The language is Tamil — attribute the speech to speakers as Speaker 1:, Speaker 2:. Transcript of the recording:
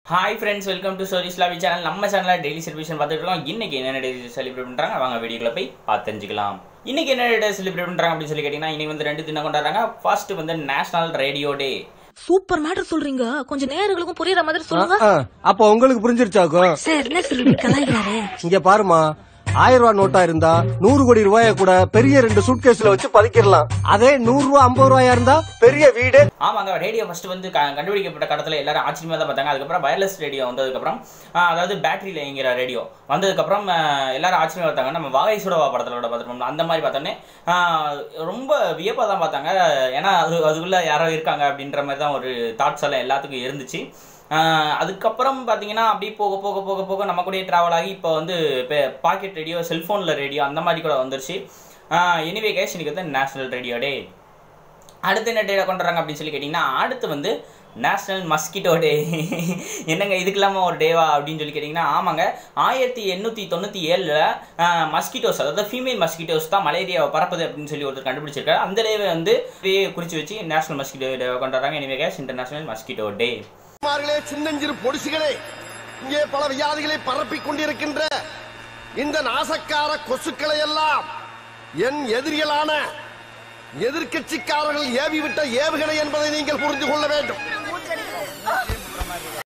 Speaker 1: hi friends welcome to stories லாவி சேனல் நம்ம சேனலில் டெய்லி செலிப்ரேஷன் பார்த்துட்டு இருக்கோம் இன்னைக்கு என்னென்ன டே செலிப்ரேட் பண்ணுறாங்க வாங்க வீடியோக்குள்ள போய் பார்த்து தெரிஞ்சுக்கலாம் இன்னைக்கு என்ன டே செலிப்ரேட் பண்ணுறாங்க அப்படின்னு சொல்லி கேட்டிங்கன்னா இன்னைக்கு வந்து ரெண்டு தினம் கொண்டாடுறாங்க ஃபர்ஸ்ட் வந்து national radio day
Speaker 2: super matter சொல்றீங்க கொஞ்சம் நேயர்களுக்கும் புரியுற மாதிரி சொல்லுங்க
Speaker 3: ஆ, அப்ப உங்களுக்கு புரிஞ்சிருச்சாக்கும்
Speaker 2: சார் என்ன சொல்லி கலாய்கிறாரு
Speaker 3: இங்க பாருமா ஆயிரம் ரூபாய் நோட்டா இருந்தா நூறு கோடி ரூபாய கூட பெரிய ரெண்டு சூட்கேஸ்ல வச்சு பதுக்கிடலாம் அதே நூறு ரூபாய் ஐம்பது ரூபாயா இருந்தா பெரிய வீடு
Speaker 1: ஆமாங்க ரேடியோ ஃபர்ஸ்ட் வந்து க- கண்டுபிடிக்கப்பட்ட கடத்தில் எல்லாரும் ஆச்சரியமாக தான் பார்த்தாங்க அதுக்கப்புறம் வயர்லெஸ் ரேடியோ வந்ததுக்கப்புறம் ஆ, அதாவது பேட்டரியில் இயங்குற ரேடியோ வந்ததுக்கப்புறம் ஆ, எல்லாரும் ஆச்சரியமாக பார்த்தாங்க நம்ம வாகை சுடவா படத்தில் பார்த்துருப்போம் அந்த மாதிரி பார்த்தோன்னே ஆ, ரொம்ப வியப்பாக தான் பார்த்தாங்க ஏன்னா அது அதுக்குள்ளே யாரோ இருக்காங்க அப்படின்ற மாதிரி தான் ஒரு தாட்ஸ் எல்லாம் எல்லாத்துக்கும் இருந்துச்சு ஆ, அதுக்கப்புறம் பார்த்தீங்கன்னா அப்படியே போக போக போக போக நம்ம கூடயே ட்ராவல் ஆகி இப்போ வந்து இப்போ பாக்கெட் ரேடியோ செல்ஃபோனில் ரேடியோ அந்த மாதிரி கூட வந்துருச்சு எனிவே கேஷ் இன்னைக்கு வந்து நேஷனல் ரேடியோ டே அடுத்து என்ன டே கொண்டுறாங்க அப்படின்னு சொல்லி கேட்டிங்கன்னா அடுத்து வந்து நேஷனல் மஸ்கிட்டோ டே என்னங்க இதுக்கெல்லாம ஒரு டேவா அப்படின்னு சொல்லி கேட்டிங்கன்னா ஆமாங்க ஆயிரத்தி எண்ணூற்றி தொண்ணூற்றி ஏழில் மஸ்கிட்டோஸ் அதாவது ஃபீமேல் மஸ்கிட்டோஸ் தான் மலேரியாவை பரப்புது அப்படின்னு சொல்லி ஒருத்தர் கண்டுபிடிச்சிருக்காரு அந்த டேவை வந்து டேயை குறித்து வச்சு நேஷனல் மஸ்கிட்டோ டே கொண்டாடுறாங்க எனிவே கேஷ் இன்டர்நேஷனல் மஸ்கிட்டோ டே
Speaker 4: மார்களே சின்னஞ்சிறு பொடிசுகளே இங்கே பல வியாதிகளை பரப்பிக் கொண்டிருக்கின்ற இந்த நாசக்கார கொசுக்களை எல்லாம் என் எதிரிகளான எதிர்க்கட்சிக்காரர்கள் ஏவிவிட்ட ஏவுகணை என்பதை நீங்கள் புரிந்து கொள்ள வேண்டும்